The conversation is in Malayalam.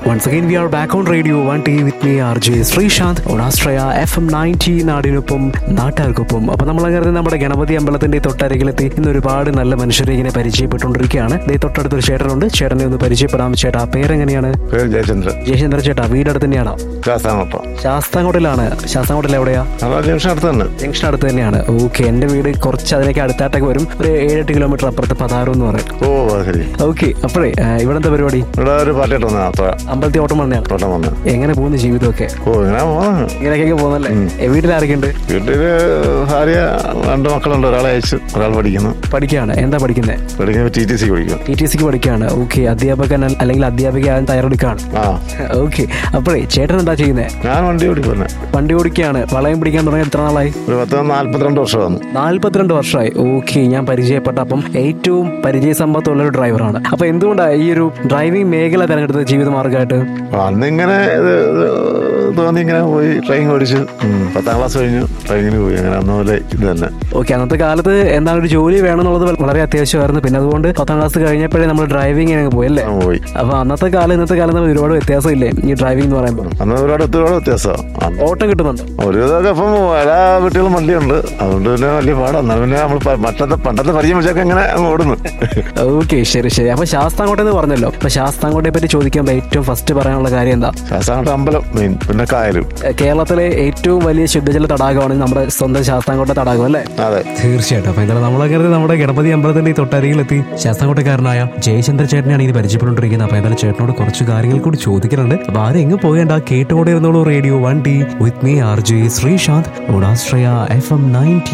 Once again, we are back on Radio 1T with me, RJ Sreesanth ഓണാസ്ട്രയ എഫ് എം നയൻറ്റി നാടിനൊപ്പം നാട്ടുകാർക്കൊപ്പം അപ്പൊ നമ്മൾ അങ്ങനെ നമ്മുടെ ഗണപതി അമ്പലത്തിന്റെ തൊട്ടരികിലെത്തി ഇന്ന് ഒരുപാട് നല്ല മനുഷ്യരെ ഇങ്ങനെ പരിചയപ്പെട്ടുകൊണ്ടിരിക്കുകയാണ് ദേ തൊട്ടടുത്തൊരു ചേട്ടനുണ്ട് ചേട്ടനെ ഒന്ന് പരിചയപ്പെടാം ചേട്ടാ പേരെങ്ങനെയാണ് പേര് ജയചന്ദ്രൻ ജയചന്ദ്ര ചേട്ടാ വീടടുത്ത് തന്നെയാണോ ശാസ്താമപ്പ ശാസ്താംകോട്ടിലാണ് ശാസ്താംകോട്ടിൽ എവിടെയാ നമ്മളെ ജംഗ്ഷൻ അടുത്ത് തന്നെ ജംഗ്ഷൻ അടുത്ത് തന്നെയാണ് ഓക്കെ എന്റെ വീട് കുറച്ച് അതിനൊക്കെ അടുത്തായിട്ടൊക്കെ വരും ഒരു ഏഴെട്ട് കിലോമീറ്റർ അപ്പുറത്ത് പതാരം എന്ന് പറയും ഓ അത് ശരി ഓക്കെ അപ്പോഴേ ഇവിടെ എന്താ പരിപാടി ഇവിടെ ഒരു പാർട്ടിയായിട്ട് വന്ന അത്ര അമ്പലത്തിൽ ഓട്ടം വന്നെയാണ് തോട്ടം വന്ന് എങ്ങനെ പോകുന്നു ജീവിതമൊക്കെ ഓ ഇങ്ങനെ പോകുന്നു ഇങ്ങനെയൊക്കെ പോകുന്നല്ലേ ഏ, വീട്ടിലാരൊക്കെയുണ്ട് വീട്ടില് ഭാര്യ രണ്ട് മക്കളുണ്ട് ഒരാളെ അയച്ചു ഒരാൾ പഠിക്കുന്നു പഠിക്കുകയാണ് എന്താ പഠിക്കുന്നത് പഠിക്കുമ്പോൾ ടി ടി സി പഠിക്കും ടി ടി സിക്ക് പഠിക്കുകയാണ് ഓക്കെ അധ്യാപകൻ അല്ല- അല്ലെങ്കിൽ അധ്യാപിക ആകാൻ തയ്യാറെടുക്കുകയാണ് ആ ഓക്കെ അപ്പോഴേ ചേട്ടൻ എന്താ ചെയ്യുന്നത് ഞാൻ വണ്ടി ഓടിക്കുന്നെ വണ്ടി ഓടിക്കുകയാണ് വളയം പിടിക്കാൻ തുടങ്ങി എത്ര നാളായി ഒരു പത്ത് നാല്പത്തിരണ്ട് വർഷം വന്നു നാല്പത്തിരണ്ട് വർഷമായി ഓക്കെ ഞാൻ പരിചയപ്പെട്ട അപ്പം ഏറ്റവും പരിചയസമ്പത്തുള്ള ഒരു ഡ്രൈവറാണ് അപ്പൊ എന്തുകൊണ്ടാണ് ഈ ഒരു ഡ്രൈവിംഗ് മേഖല തിരഞ്ഞെടുത്തത് ജീവിതമാർഗമായിട്ട് അന്നിങ്ങനെ ഇത് ഇത് തോന്നി ഇങ്ങനെ പോയി ട്രെയിൻ ഓടിച്ചു ഉം. പത്താം ക്ലാസ് കഴിഞ്ഞു ട്രെയിനിന് പോയി അങ്ങനെ അന്ന പോലെ ഇത് തന്നെ ഓക്കെ അന്നത്തെ കാലത്ത് എന്താണ് ഒരു ജോലി വേണമെന്നുള്ളത് വളരെ അത്യാവശ്യമായിരുന്നു പിന്നെ അതുകൊണ്ട് പത്താം ക്ലാസ് കഴിഞ്ഞപ്പോഴേ നമ്മൾ ഡ്രൈവിംഗ് അങ്ങ് പോയി അല്ലേ അങ്ങ് പോയി അപ്പൊ അന്നത്തെ കാലം ഇന്നത്തെ കാലം തമ്മിൽ ഒരുപാട് വ്യത്യാസമില്ലേ ഈ ഡ്രൈവിംഗ് എന്ന് പറയുമ്പോൾ അന്ന് ഒരുപാട് ഒരുപാട് വ്യത്യാസമാണ് ഓട്ടം കിട്ടുന്നുണ്ട് ഒരു ഇതൊക്കെ ഇപ്പം എല്ലാ വീട്ടിലും വണ്ടിയുണ്ട് അതുകൊണ്ട് പിന്നെ വലിയ പാടാണ് എന്നാൽ പിന്നെ നമ്മൾ പണ്ടത്തെ പണ്ടത്തെ പരിചയം വെച്ചൊക്കെ ഇങ്ങനെ അങ്ങ് ഓടുന്നു ഓക്കെ ശരി ശരി അപ്പൊ ശാസ്താംകോട്ടെ എന്ന് പറഞ്ഞല്ലോ അപ്പൊ ശാസ്താംകോട്ടെ പറ്റി ചോദിക്കുമ്പോൾ ഏറ്റവും ഫസ്റ്റ് പറയാനുള്ള കാര്യം എന്താ ശാസ്താംകോട്ട അമ്പലം മെയിൻ പിന്നെ കായലും ഏ, കേരളത്തിലെ ഏറ്റവും വലിയ ശുദ്ധജല തടാകമാണ് നമ്മുടെ സ്വന്തം ശാസ്താംകോട്ട തടാകം അല്ലേ അതെ തീർച്ചയായിട്ടും അപ്പൊ എന്തായാലും നമ്മളങ്ങനെ നമ്മുടെ ഗണപതി അമ്പലത്തിന്റെ ഈ തൊട്ടരികിലെത്തി ശാസ്താംകോട്ടക്കാരനായ ജയചന്ദ്ര ചേട്ടനെയാണ് ഇത് പരിചയപ്പെട്ടുകൊണ്ടിരിക്കുന്നത് അപ്പൊ എന്തായാലും ചേട്ടനോട് കുറച്ച് കാര്യങ്ങൾ കൂടി ചോദിക്കുന്നുണ്ട് അപ്പൊ ആരും എങ്ങ് പോകേണ്ട കേട്ടുകൊണ്ടിരുന്നോളൂ radio one T with me R J Sreesanth ഓണാസ്ട്രയ എഫ് എം നയൻറ്റി